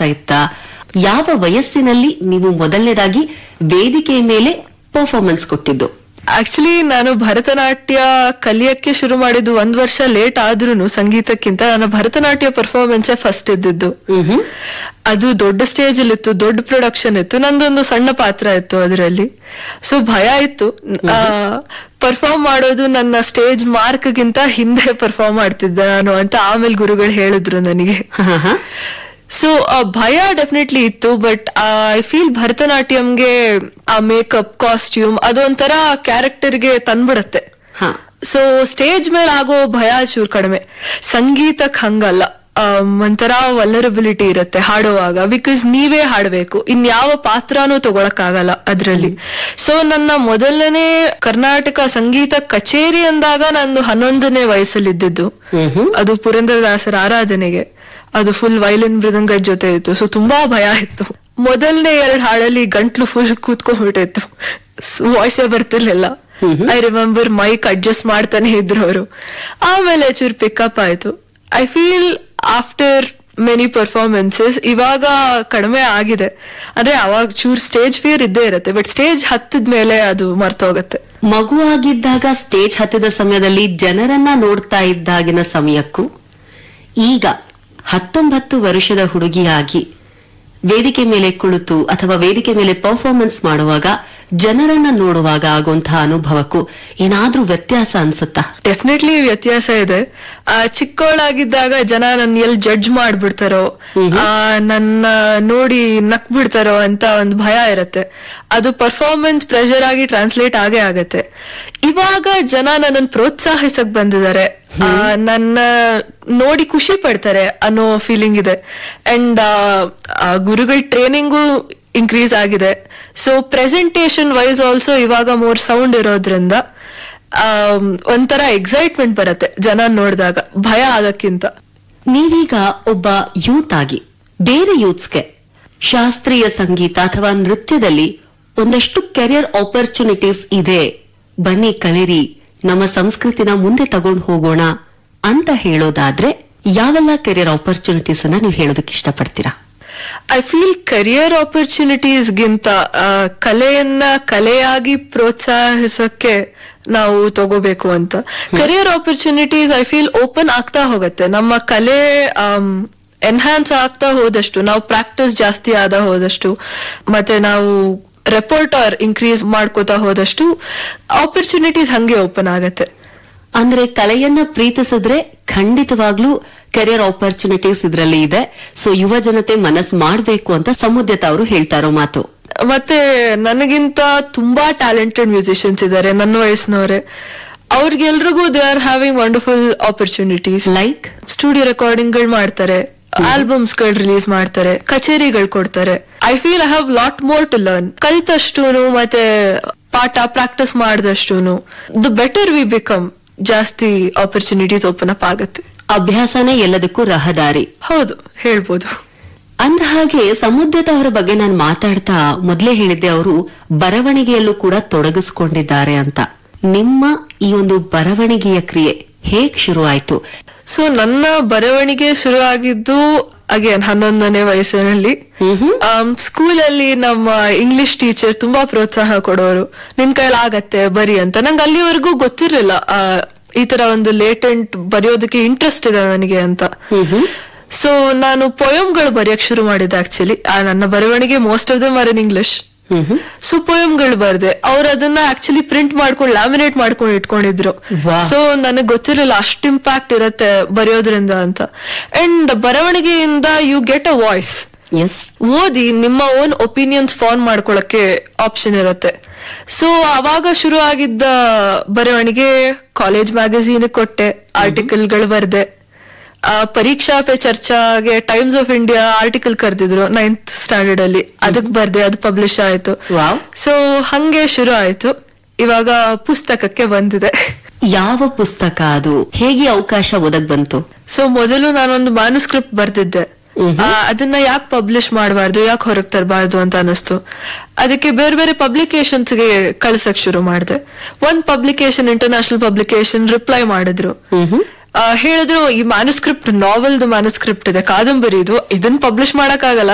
ಆಗ್ತಾ ಇತ್ತಾ ಯಾವ ವಯಸ್ಸಿನಲ್ಲಿ ನೀವು ಮೊದಲನೇದಾಗಿ ವೇದಿಕೆ ಮೇಲೆ ಪರ್ಫಾರ್ಮೆನ್ಸ್ ಕೊಟ್ಟಿದ್ದು ಆಕ್ಚುಲಿ ನಾನು ಭರತನಾಟ್ಯ ಕಲಿಯಕ್ಕೆ ಶುರು ಮಾಡಿದ್ದು ಒಂದ್ ವರ್ಷ ಲೇಟ್ ಆದ್ರೂನು ಸಂಗೀತಕ್ಕಿಂತ ನಾನು ಭರತನಾಟ್ಯ ಪರ್ಫಾರ್ಮೆನ್ಸ್ ಫಸ್ಟ್ ಇದ್ದಿದ್ದು ಮ್ಹೂ. ಅದು ದೊಡ್ಡ ಸ್ಟೇಜ್ ಅಲ್ಲಿ ಇತ್ತು ದೊಡ್ಡ ಪ್ರೊಡಕ್ಷನ್ ಇತ್ತು ನಂದೊಂದು ಸಣ್ಣ ಪಾತ್ರ ಇತ್ತು ಅದರಲ್ಲಿ ಸೊ ಭಯ ಇತ್ತು ಪರ್ಫಾರ್ಮ್ ಮಾಡೋದು ನನ್ನ ಸ್ಟೇಜ್ ಮಾರ್ಕ್ ಗಿಂತ ಹಿಂದೆ ಪರ್ಫಾರ್ಮ್ ಮಾಡ್ತಿದ್ದೆ ನಾನು ಅಂತ ಆಮೇಲೆ ಗುರುಗಳು ಹೇಳಿದ್ರು ನನಗೆ ಹ, ಹ. ಸೊ ಭಯ ಡೆಫಿನೆಟ್ಲಿ ಇತ್ತು ಬಟ್ ಐ ಫೀಲ್ ಭರತನಾಟ್ಯಂಗೆ ಆ ಮೇಕಪ್ ಕಾಸ್ಟ್ಯೂಮ್ ಅದೊಂಥರ ಕ್ಯಾರೆಕ್ಟರ್ಗೆ ತಂದ್ಬಿಡತ್ತೆ ಹ. ಸೊ ಸ್ಟೇಜ್ ಮೇಲೆ ಆಗೋ ಭಯ ಚೂರ್ ಕಡಿಮೆ ಸಂಗೀತಕ್ ಹಂಗಲ್ಲ ಆಮ್, ಒಂಥರ ವಲರಬಿಲಿಟಿ ಇರುತ್ತೆ ಹಾಡುವಾಗ ಬಿಕಾಸ್ ನೀವೇ ಹಾಡಬೇಕು ಇನ್ಯಾವ ಪಾತ್ರನೂ ತಗೊಳಕ್ಕಾಗಲ್ಲ ಅದ್ರಲ್ಲಿ ಸೊ ನನ್ನ ಮೊದಲನೇ ಕರ್ನಾಟಕ ಸಂಗೀತ ಕಚೇರಿ ಅಂದಾಗ ನಂದು ಹನ್ನೊಂದನೇ ವಯಸ್ಸಲ್ಲಿದ್ದಿದ್ದು ಮ್ಹೂ. ಅದು ಪುರಂದರದಾಸರ ಆರಾಧನೆಗೆ ಅದು ಫುಲ್ ವೈಲಿನ್ ಮೃದಂಗದ ಜೊತೆ ಇತ್ತು ಸೊ ತುಂಬಾ ಭಯ ಇತ್ತು ಮೊದಲನೇ ಎರಡು ಹಾಡಲ್ಲಿ ಗಂಟ್ಲು ಫುಲ್ ಕೂತ್ಕೊಂಡ್ಬಿಟ್ಟಿತ್ತು ವಾಯ್ಸೇ ಬರ್ತಿರ್ಲಿಲ್ಲ ಐ ರಿಮೆಂಬರ್ ಮೈಕ್ ಅಡ್ಜಸ್ಟ್ ಮಾಡ್ತಾನೆ ಇದ್ರು ಅವರು ಆಮೇಲೆ ಚೂರ್ ಪಿಕಪ್ ಆಯ್ತು I feel after many performances ಇವಾಗ ಕಡಿಮೆ ಆಗಿದೆ ಅಂದ್ರೆ ಅವಾಗ ಚೂರ್ ಸ್ಟೇಜ್ ಫಿಯರ್ ಇದ್ದೇ ಇರುತ್ತೆ ಬಟ್ ಸ್ಟೇಜ್ ಹತ್ತದ ಮೇಲೆ ಅದು ಮರ್ತೋಗತ್ತೆ ಮಗುವಾಗಿದ್ದಾಗ ಸ್ಟೇಜ್ ಹತ್ತಿದ ಸಮಯದಲ್ಲಿ ಜನರನ್ನ ನೋಡ್ತಾ ಇದ್ದಾಗಿನ ಸಮಯಕ್ಕೂ ಈಗ ಹತ್ತೊಂಬತ್ತು ವರ್ಷದ ಹುಡುಗಿಯಾಗಿ ವೇದಿಕೆ ಮೇಲೆ ಕುಳಿತು ಅಥವಾ ವೇದಿಕೆ ಮೇಲೆ ಪರ್ಫಾರ್ಮೆನ್ಸ್ ಮಾಡುವಾಗ ಜನರನ್ನ ನೋಡುವಾಗ ಆಗುವಂತಹ ಅನುಭವಕ್ಕೂ ಏನಾದ್ರೂ ವ್ಯತ್ಯಾಸ ಅನ್ಸುತ್ತಾ ಡೆಫಿನೆಟ್ಲಿ ವ್ಯತ್ಯಾಸ ಇದೆ ಆ, ಚಿಕ್ಕವಳಾಗಿದ್ದಾಗ ಜನ ನನ್ನ ಎಲ್ಲಿ ಜಡ್ಜ್ ಮಾಡ್ಬಿಡ್ತಾರೋ ಆ, ನನ್ನ ನೋಡಿ ನಕ್ ಬಿಡ್ತಾರೋ ಅಂತ ಒಂದು ಭಯ ಇರತ್ತೆ ಅದು ಪರ್ಫಾರ್ಮೆನ್ಸ್ ಪ್ರೆಷರ್ ಆಗಿ ಟ್ರಾನ್ಸ್ಲೇಟ್ ಆಗೇ ಆಗತ್ತೆ ಇವಾಗ ಜನ ನನ್ನನ್ನು ಪ್ರೋತ್ಸಾಹಿಸಕ್ ಬಂದಿದ್ದಾರೆ ಆ, ನನ್ನ ನೋಡಿ ಖುಷಿ ಪಡ್ತಾರೆ ಅನ್ನೋ ಫೀಲಿಂಗ್ ಇದೆ ಅಂಡ್ ಗುರುಗಳ ಟ್ರೈನಿಂಗು ಇನ್ಕ್ರೀಸ್ ಆಗಿದೆ ಸೊ ಪ್ರೆಸೆಂಟೇಶನ್ ವೈಸ್ ಆಲ್ಸೋ ಇವಾಗ ಮೋರ್ ಸೌಂಡ್ ಇರೋದ್ರಿಂದ ಆಮ್, ಒಂಥರ ಎಕ್ಸೈಟ್ಮೆಂಟ್ ಬರುತ್ತೆ ಜನ ನೋಡಿದಾಗ ಭಯ ಆಗಕ್ಕಿಂತ ನೀವೀಗ ಒಬ್ಬ ಯೂತ್ ಆಗಿ ಬೇರೆ ಯೂತ್ಸ್ಗೆ ಶಾಸ್ತ್ರೀಯ ಸಂಗೀತ ಅಥವಾ ನೃತ್ಯದಲ್ಲಿ ಒಂದಷ್ಟು ಕೆರಿಯರ್ ಆಪರ್ಚುನಿಟೀಸ್ ಇದೆ ಬನ್ನಿ ಕಲಿರಿ ನಮ್ಮ ಸಂಸ್ಕೃತಿನ ಮುಂದೆ ತಗೊಂಡು ಹೋಗೋಣ ಅಂತ ಹೇಳೋದಾದ್ರೆ ಯಾವೆಲ್ಲ ಕೆರಿಯರ್ ಆಪರ್ಚುನಿಟೀಸ್ ಅನ್ನ ನೀವು ಹೇಳೋದಕ್ಕೆ ಇಷ್ಟಪಡ್ತೀರಾ ಐ ಫೀಲ್ ಕರಿಯರ್ ಆಪರ್ಚುನಿಟೀಸ್ಗಿಂತ ಕಲೆಯನ್ನ ಕಲೆಯಾಗಿ ಪ್ರೋತ್ಸಾಹಿಸಕ್ಕೆ ನಾವು ತಗೋಬೇಕು ಅಂತ career opportunities I feel open ಆಗ್ತಾ ಹೋಗುತ್ತೆ ನಮ್ಮ ಕಲೆ ಎನ್ಹಾನ್ಸ್ ಆಗ್ತಾ ಹೋದಷ್ಟು ನಾವು ಪ್ರಾಕ್ಟೀಸ್ ಜಾಸ್ತಿ ಆದ ಹೋದಷ್ಟು ಮತ್ತೆ ನಾವು ರೆಪೋರ್ಟರ್ ಇನ್ಕ್ರೀಸ್ ಮಾಡ್ಕೋತಾ ಹೋದಷ್ಟು ಆಪರ್ಚುನಿಟೀಸ್ ಹಂಗೆ ಓಪನ್ ಆಗತ್ತೆ ಅಂದ್ರೆ ಕಲೆಯನ್ನ ಪ್ರೀತಿಸಿದ್ರೆ ಖಂಡಿತವಾಗ್ಲೂ ಕೆರಿಯರ್ ಆಪರ್ಚುನಿಟೀಸ್ ಇದರಲ್ಲಿ ಇದೆ ಸೊ ಯುವ ಜನತೆ ಮನಸ್ ಮಾಡ್ಬೇಕು ಅಂತ ಸಮುದ್ಯತ ಅವರು ಹೇಳ್ತಾ ಇರೋ ಮಾತು ಮತ್ತೆ ನನಗಿಂತ ತುಂಬಾ ಟ್ಯಾಲೆಂಟೆಡ್ ಮ್ಯೂಸಿಷಿಯನ್ಸ್ ಇದ್ದಾರೆ ನನ್ನ ವಯಸ್ಸಿನವರೇ ಅವ್ರಿಗೆಲ್ರಿಗೂ they are having wonderful opportunities like studio recording ಗಳು ಮಾಡ್ತಾರೆ ಆಲ್ಬಮ್ಸ್ ಗಳು ರಿಲೀಸ್ ಮಾಡ್ತಾರೆ ಕಚೇರಿಗಳು ಕೊಡ್ತಾರೆ I feel I have lot more to learn ಕಲ್ತಷ್ಟೂನು ಮತ್ತೆ ಪಾಠ ಪ್ರಾಕ್ಟೀಸ್ ಮಾಡಿದಷ್ಟೂನು ದ ಬೆಟರ್ ವಿ ಬಿಕಮ್ ಜಾಸ್ತಿ ಆಪರ್ಚುನಿಟೀಸ್ ಓಪನ್ ಅಪ್ ಆಗುತ್ತೆ ಅಭ್ಯಾಸನೇ ಎಲ್ಲದಕ್ಕೂ ರಹದಾರಿ ಹೌದು ಹೇಳ್ಬೋದು ಅಂದ ಹಾಗೆ ಸಮುದ್ರದ ಅವರ ಬಗ್ಗೆ ನಾನು ಮಾತಾಡ್ತಾ ಮೊದಲೇ ಹೇಳಿದ್ದೆ ಅವರು ಬರವಣಿಗೆಯಲ್ಲೂ ಕೂಡ ತೊಡಗಿಸ್ಕೊಂಡಿದ್ದಾರೆ ಅಂತ ನಿಮ್ಮ ಈ ಒಂದು ಬರವಣಿಗೆಯ ಕ್ರಿಯೆ ಹೇಗ್ ಶುರು ಆಯ್ತು ಸೊ ನನ್ನ ಬರವಣಿಗೆ ಶುರು ಆಗಿದ್ದು ಅಗೇನ್ ಹನ್ನೊಂದನೇ ವಯಸ್ಸಿನಲ್ಲಿ ಸ್ಕೂಲಲ್ಲಿ ನಮ್ಮ ಇಂಗ್ಲಿಷ್ ಟೀಚರ್ ತುಂಬಾ ಪ್ರೋತ್ಸಾಹ ಕೊಡೋರು ನಿನ್ ಕೈಲಿ ಆಗತ್ತೆ ಬರಿ ಅಂತ ನಂಗೆ ಅಲ್ಲಿವರೆಗೂ ಗೊತ್ತಿರ್ಲಿಲ್ಲ ಆ, ಈ ತರ ಒಂದು ಲೇಟೆಂಟ್ ಬರೆಯೋದಕ್ಕೆ ಇಂಟ್ರೆಸ್ಟ್ ಇದೆ ನನಗೆ ಅಂತ ಸೊ ನಾನು ಪೊಯಮ್ಗಳು ಬರೆಯಕ್ ಶುರು ಮಾಡಿದ್ದೆ ಆಕ್ಚುಲಿ ನನ್ನ ಬರವಣಿಗೆ most of them are in English so ಪೊಯಮ್ಗಳು ಬರ್ದೆ ಅವ್ರು ಅದನ್ನ ಆಕ್ಚುಲಿ ಪ್ರಿಂಟ್ ಮಾಡ್ಕೊಂಡು ಲ್ಯಾಮಿನೇಟ್ ಮಾಡ್ಕೊಂಡು ಇಟ್ಕೊಂಡಿದ್ರು Wow. ಸೊ ನನಗೆ ಗೊತ್ತಿರಲಿಲ್ಲ ಅಷ್ಟು ಇಂಪ್ಯಾಕ್ಟ್ ಇರತ್ತೆ ಬರೆಯೋದ್ರಿಂದ ಅಂತ ಅಂಡ್ ಬರವಣಿಗೆಯಿಂದ you get a voice as ಓದಿ ನಿಮ್ಮ ಓನ್ ಒಪಿನಿಯನ್ಸ್ ಫಾರ್ಮ್ ಮಾಡ್ಕೊಳಕ್ಕೆ ಆಪ್ಷನ್ ಇರುತ್ತೆ ಸೊ ಅವಾಗ ಶುರು ಆಗಿದ್ದ ಬರವಣಿಗೆ ಕಾಲೇಜ್ ಮ್ಯಾಗಝೀನ್ ಕೊಟ್ಟೆ ಆರ್ಟಿಕಲ್ಗಳು ಬರ್ದೆ ಆ, ಪರೀಕ್ಷಾ ಪೇ ಚರ್ಚಾಗೆ ಟೈಮ್ಸ್ ಆಫ್ ಇಂಡಿಯಾ ಆರ್ಟಿಕಲ್ ಕರೆದಿದ್ರು ನೈನ್ತ್ ಸ್ಟ್ಯಾಂಡರ್ಡ್ ಅಲ್ಲಿ ಅದಕ್ ಬರ್ದೆ ಅದು ಪಬ್ಲಿಷ್ ಆಯ್ತು ವಾವ್ ಸೊ ಹಂಗೆ ಶುರು ಆಯ್ತು ಇವಾಗ ಪುಸ್ತಕಕ್ಕೆ ಬಂದಿದೆ ಯಾವ ಪುಸ್ತಕ ಅದು ಹೇಗೆ ಅವಕಾಶ ಒದಗ್ ಬಂತು ಸೊ ಮೊದಲು ನಾನೊಂದು ಮ್ಯಾನುಸ್ಕ್ರಿಪ್ಟ್ ಬರ್ದಿದ್ದೆ ಆ, ಅದನ್ನ ಯಾಕೆ ಪಬ್ಲಿಷ್ ಮಾಡಬಾರ್ದು ಯಾಕೆ ಹೊರಗೆ ತರಬಾರ್ದು ಅಂತ ಅನಿಸ್ತು ಅದಕ್ಕೆ ಬೇರೆ ಬೇರೆ ಪಬ್ಲಿಕೇಶನ್ಸ್ ಗೆ ಕಳ್ಸಕ್ ಶುರು ಮಾಡಿದೆ ಒಂದ್ ಪಬ್ಲಿಕೇಶನ್ ಇಂಟರ್ನ್ಯಾಷನಲ್ ಪಬ್ಲಿಕೇಶನ್ ರಿಪ್ಲೈ ಮಾಡಿದ್ರು ಆ, ಹೇಳಿದ್ರು ಈ ಮ್ಯಾನುಸ್ಕ್ರಿಪ್ಟ್ ನಾವೆಲ್ದು ಮ್ಯಾನುಸ್ಕ್ರಿಪ್ಟ್ ಇದೆ ಕಾದಂಬರಿ ಇದು ಇದನ್ನ ಪಬ್ಲಿಷ್ ಮಾಡಕ್ ಆಗಲ್ಲ